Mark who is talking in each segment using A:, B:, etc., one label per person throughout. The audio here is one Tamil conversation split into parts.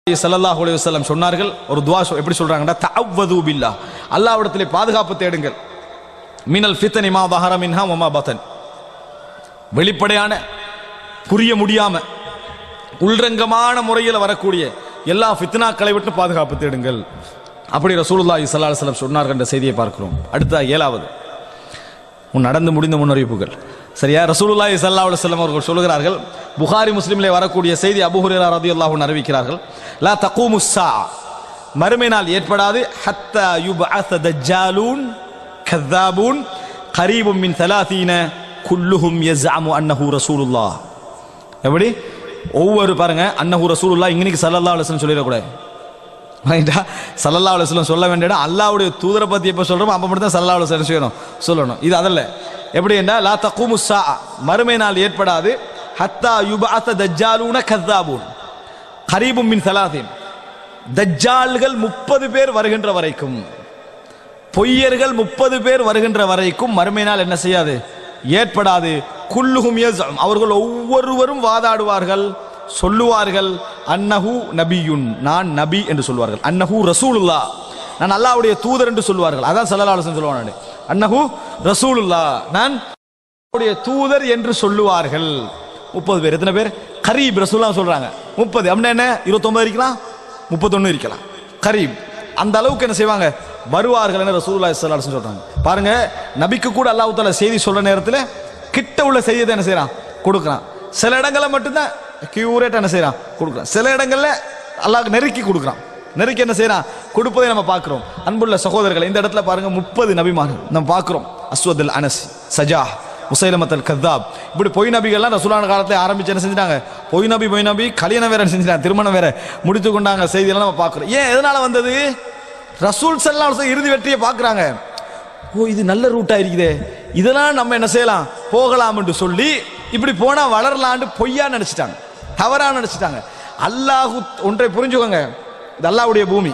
A: ஸல்லல்லாஹு அலைஹி வஸல்லம் சொன்னார்கள் ஒரு துவா சொ- எப்படி சொல்றாங்கன்னா தஅவ்வது பில்லாஹ் அல்லாஹ்விடத்திலே பாதுகாப்பு தேடுங்கள் மினல் ஃபித்னி மா தஹர மின்ஹா வமா பதன் வெளிப்படையான புரிய முடியாம உள்ரங்கமான முறையில் வரக்கூடிய எல்லா ஃபித்னாக்களை விட்டு பாதுகாப்பு தேடுங்கள் அப்படி ரசூலுல்லாஹி ஸல்லல்லாஹு அலைஹி வஸல்லம் சொன்னார்கள் என்ற செய்தியை பார்க்கிறோம் அடுத்த ஏழாவது உன் நடந்து முடிந்த முன்னறிவிப்புகள் சரியா ரசூலுல்லாஹி ஸல்லல்லாஹு அலைஹி வஸல்லம் அவர்கள் சொல்கிறார்கள் புகாரி முஸ்லிமிலே வரக்கூடிய செய்தி அபூ ஹுரைரா ரலியல்லாஹு அன்ஹு அறிவிக்கிறார்கள் லா தகூமு ஸா மறுமை நாள் ஏற்படாது ஹத்தா யுபஅஸ தஜ்ஜாலூன் கذابون قريب من 30 குல்லுஹும் யஸ்அமு அன்னஹு ரசூலுல்லாஹ் எப்படி ஒவ்வொரு பாருங்க அன்னஹு ரசூலுல்லாஹ் இன்னைக்கு ஸல்லல்லாஹு அலைஹி வஸல்லம் சொல்லிடக்கூடாது ரைட்டா சல்லல்லா அலுவலம் சொல்ல வேண்டிய இடம் அல்லாவுடைய தூதரை பத்தி எப்போ சொல்றோமோ அப்போ மட்டும் தான் சல்லல்லா அலுவலம் செய்யணும் சொல்லணும் இது அதல்ல எப்படி என்றால் லா தக்கூமு சா மறுமை நாள் ஏற்படாது ஹத்தா யுபாத்த தஜ்ஜாலூன கத்தாபூன் ஹரீபும் மின் சலாதீன் தஜ்ஜால்கள் முப்பது பேர் வருகின்ற வரைக்கும் பொய்யர்கள் முப்பது பேர் வருகின்ற வரைக்கும் மறுமை நாள் என்ன செய்யாது ஏற்படாது குல்லுகும் யஸ்அம். அவர்கள் ஒவ்வொருவரும் வாதாடுவார்கள் சொல்லுவார்கள் அன்னஹு நபியுன் நான் நபி என்று சொல்வார்கள் அன்னஹு ரசூலுல்லா நான் அல்லாஹ்வுடைய தூதர் என்று சொல்வார்கள் அதான் ஸல்லல்லாஹு அலைஹி வஸல்லம் சொல்லுவாங்க அன்னஹு ரசூலுல்லா நான் அல்லாஹ்வுடைய தூதர் என்று சொல்லுவார்கள் முப்பது பேர் எத்தனை பேர் கரீப் ரசூலுல்லாஹ் சொல்றாங்க முப்பது அப்படின்னா என்ன இருபத்தொன்பது இருக்கலாம் முப்பத்தொன்னு இருக்கலாம் கரீப் அந்த அளவுக்கு என்ன செய்வாங்க வருவார்கள் என ரசூலுல்லாஹி ஸல்லல்லாஹு அலைஹி வஸல்லம் சொல்றாங்க பாருங்க நபிக்கு கூட அல்லாஹ் தஆலா செய்தி சொல்ற நேரத்தில் கிட்ட உள்ள செய்தியை என்ன செய்றான் கொடுக்குறான் சில இடங்கள்ல மட்டும்தான் கியூரேட் என்ன செய்றான் கொடுக்குறான் சில இடங்கள்ல அல்லாஹ் நெருக்கி கொடுக்குறான் நெருக்கி என்ன செய்றான் கொடுப்பதை நம்ம பார்க்கிறோம் அன்புள்ள சகோதரர்கள் இந்த இடத்துல பாருங்க முப்பது நபிமார்கள் நம்ம பார்க்கிறோம் அஸ்வதுல் அனஸ் சஜா முசைலமத்தல் கத்தாப் இப்படி பொய் நபிகள்லாம் ரசூலான காலத்துல ஆரம்பிச்சு என்ன செஞ்சிட்டாங்க பொய் நபி பொய் நபி கல்யாணம் வேற செஞ்சிட்டாங்க திருமணம் வேற முடித்து கொண்டாங்க செய்தியெல்லாம் நம்ம பார்க்கிறோம் ஏன் எதனால வந்தது ரசூல் சல்லல்லாஹு அலைஹி வஸல்லம் இறுதி வெற்றியை பார்க்கறாங்க ஓ இது நல்ல ரூட்டா இருக்குதே இதெல்லாம் நம்ம என்ன செய்யலாம் போகலாம் என்று சொல்லி இப்படி போனா வளரலான்னு பொய்யா நினைச்சிட்டாங்க தவறா நினைச்சிட்டாங்க அல்லாஹு ஒன்றை புரிஞ்சுக்கோங்க இது அல்லாஹ்வுடைய பூமி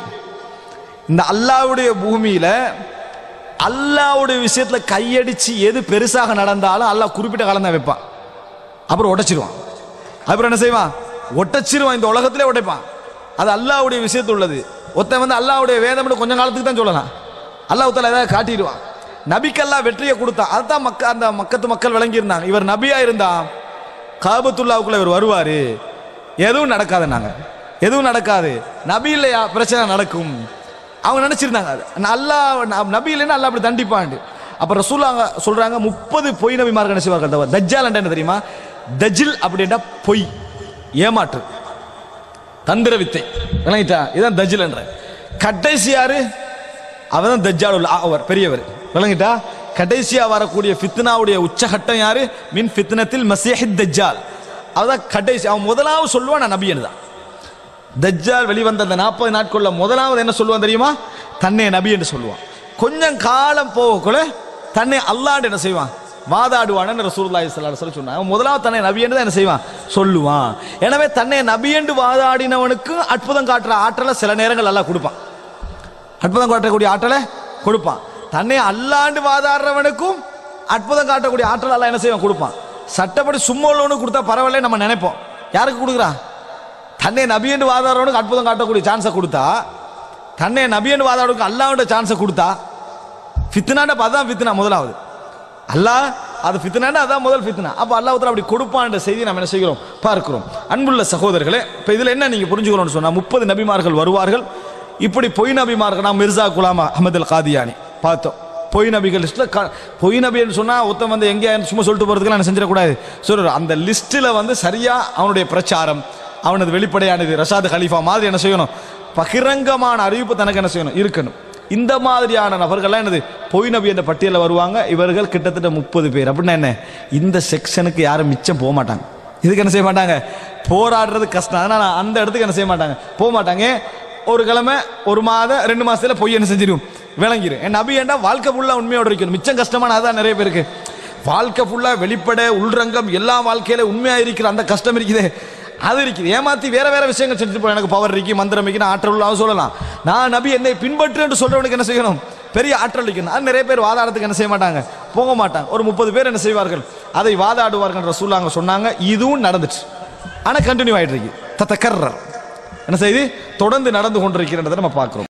A: இந்த அல்லாஹ்வுடைய பூமியில அல்லாஹ்வுடைய விஷயத்துல கையடிச்சு எது பெருசாக நடந்தாலும் அல்லாஹ் குறிப்பிட்ட காலம் தான் வைப்பான் அப்புறம் உடைச்சிருவான் அப்புறம் என்ன செய்வான் ஒட்டச்சிருவான் இந்த உலகத்திலே உடைப்பான் அது அல்லாஹ்வுடைய விஷயத்து உள்ளது ஒருத்தன் வந்து அல்லாஹ்வுடைய வேதம்னு கொஞ்ச காலத்துக்கு தான் சொல்லலாம் அல்லாஹ் தஆலா ஏதாவது காட்டிடுவான் நபிக்கெல்லாம் வெற்றியை கொடுத்தான் அதுதான் மக்க அந்த மக்கத்து மக்கள் விளங்கி இருந்தாங்க இவர் நபியா இருந்தா காபத்துல்லாவுக்குள்ள இவர் வருவாரு எதுவும் நடக்காதுன்னாங்க எதுவும் நடக்காது நபி இல்லையா பிரச்சனை நடக்கும் அவங்க நினைச்சிருந்தாங்க அது. அல்லாஹ் ந- நபி இல்லைன்னா அல்லாஹ் அப்படி தண்டிப்பாண்டு அப்ப ரசூலாங்க சொல்றாங்க முப்பது பொய் நபிமார்கள் என்ன செய்வார்கள் தவிர தஜ்ஜால் என்ன தெரியுமா தஜில் அப்படின்னா பொய் ஏமாற்று தந்திர வித்தை விளங்கிட்டா இதான் தஜில் என்ற கடைசி யாரு அவன் தான் தஜ்ஜால் உள்ள அவர் பெரியவர் விளங்கிட்டா கடைசியா வரக்கூடிய ஃபித்னாவுடைய உச்சகட்டம் யாரு மின் ஃபித்னத்தில் மசீஹித் தஜ்ஜால் அவதான் கடைசி அவன் முதலாவது சொல்லுவான் நான் நபியன் தான் தஜ்ஜால் வெளிவந்த அந்த நாற்பது நாட்கள்ல முதலாவது என்ன சொல்லுவான் தெரியுமா தன்னை நபி என்று சொல்லுவான் கொஞ்சம் காலம் போகக்குள்ள தன்னை அல்லாண்டு என்ன செய்வான் வாதாடுவான்னு ரசூலுல்லாஹி ஸல்லல்லாஹு அலைஹி வஸல்லம் சொன்னாங்க அவன் முதலாவது தன்னை நபி என்று தான் என்ன செய்வான் சொல்லுவான் எனவே தன்னை நபி என்று வாதாடினவனுக்கு அற்புதம் காட்டுற ஆற்றலை சில நேரங்கள் அல்லாஹ் கொடுப்பான் அற்புதம் காட்டக்கூடிய ஆற்றலை கொடுப்பான் தன்னை அல்லாண்டு வாதாடுறவனுக்கும் அற்புதம் காட்டக்கூடிய ஆற்றல் அல்லாஹ் என்ன செய்வான் கொடுப்பான் சட்டப்படி சும்மா உள்ளவனுக்கு கொடுத்தா பரவாயில்ல நம்ம நினைப்போம் யாருக்கு கொடுக்குறான் தன்னை நபியன்னு வாதாடுறவனுக்கு அற்புதம் காட்டக்கூடிய சான்ஸை கொடுத்தா தன்னை நபியன்னு வாதாடுறவனுக்கு அல்லாவோட சான்ஸை கொடுத்தா ஃபித்னாண்ட அதான் ஃபித்னா முதலாவது அல்லாஹ் அது ஃபித்னாண்டா அதான் முதல் ஃபித்னா அப்போ அல்லாஹ் அப்படி கொடுப்பான்ற செய்தி நம்ம என்ன செய்கிறோம் பார்க்கிறோம் அன்புள்ள சகோதரர்களே இப்போ இதில் என்ன நீங்கள் புரிஞ்சுக்கணும்னு சொன்னால் முப்பது நபிமார்கள் வருவார்கள் இப்படி பொய் நபிமார்கள் நான் மிர்சா குலாம் அஹமது அல் காதியானி பார்த்தோம் பொய் நபிகள் லிஸ்ட்டில் க பொய் நபின்னு சொன்னால் ஒருத்தன் வந்து எங்கே சும்மா சொல்லிட்டு போகிறதுக்கெல்லாம் என்ன செஞ்சிடக்கூடாது சொல்ற அந்த லிஸ்ட்டில் வந்து சரியாக அவனுடைய பிரச்சாரம் அவனது வெளிப்படையானது ரஷாத் ஹலீஃபா மாதிரி என்ன செய்யணும் பகிரங்கமான அறிவிப்பு தனக்கு என்ன செய்யணும் இருக்கணும் இந்த மாதிரியான நபர்கள்லாம் என்னது பொய் நபி என்ற பட்டியலில் வருவாங்க இவர்கள் கிட்டத்தட்ட முப்பது பேர் அப்படின்னா என்ன இந்த செக்ஷனுக்கு யாரும் மிச்சம் போக மாட்டாங்க இதுக்கு என்ன செய்ய மாட்டாங்க போராடுறது கஷ்டம் அதனால அந்த இடத்துக்கு என்ன செய்ய மாட்டாங்க போக மாட்டாங்க ஒரு கிழமை ஒரு மாதம் ரெண்டு மாசத்துல பொய் என்ன செஞ்சிடும் விளங்கிடும் என் நபி ஏண்டா வாழ்க்கை ஃபுல்லாக உண்மையோட இருக்கணும் மிச்சம் கஷ்டமான அதான் நிறைய பேருக்கு வாழ்க்கை ஃபுல்லா வெளிப்பட உள்ரங்கம் எல்லா வாழ்க்கையில உண்மையா இருக்கிற அந்த கஷ்டம் இருக்குதே அது இருக்குது ஏமாத்தி வேற வேற விஷயங்கள் செஞ்சுட்டு போ எனக்கு பவர் இருக்கு மந்திரம் இருக்கு நான் ஆற்றல் உள்ள சொல்லலாம் நான் நபி என்னை பின்பற்று என்று சொல்றவனுக்கு என்ன செய்யணும் பெரிய ஆற்றல் இருக்கணும் அது நிறைய பேர் வாதாடத்துக்கு என்ன செய்ய மாட்டாங்க போக மாட்டாங்க ஒரு முப்பது பேர் என்ன செய்வார்கள் அதை வாதாடுவார்கள் ரசூலாங்க சொன்னாங்க இதுவும் நடந்துச்சு ஆனா கண்டினியூ ஆயிட்டு இருக்கு தத்தக்கர்றர் என்ன செய்து தொடர்ந்து நடந்து கொண்டிருக்கிறதை நம்ம பார்க்கிறோம்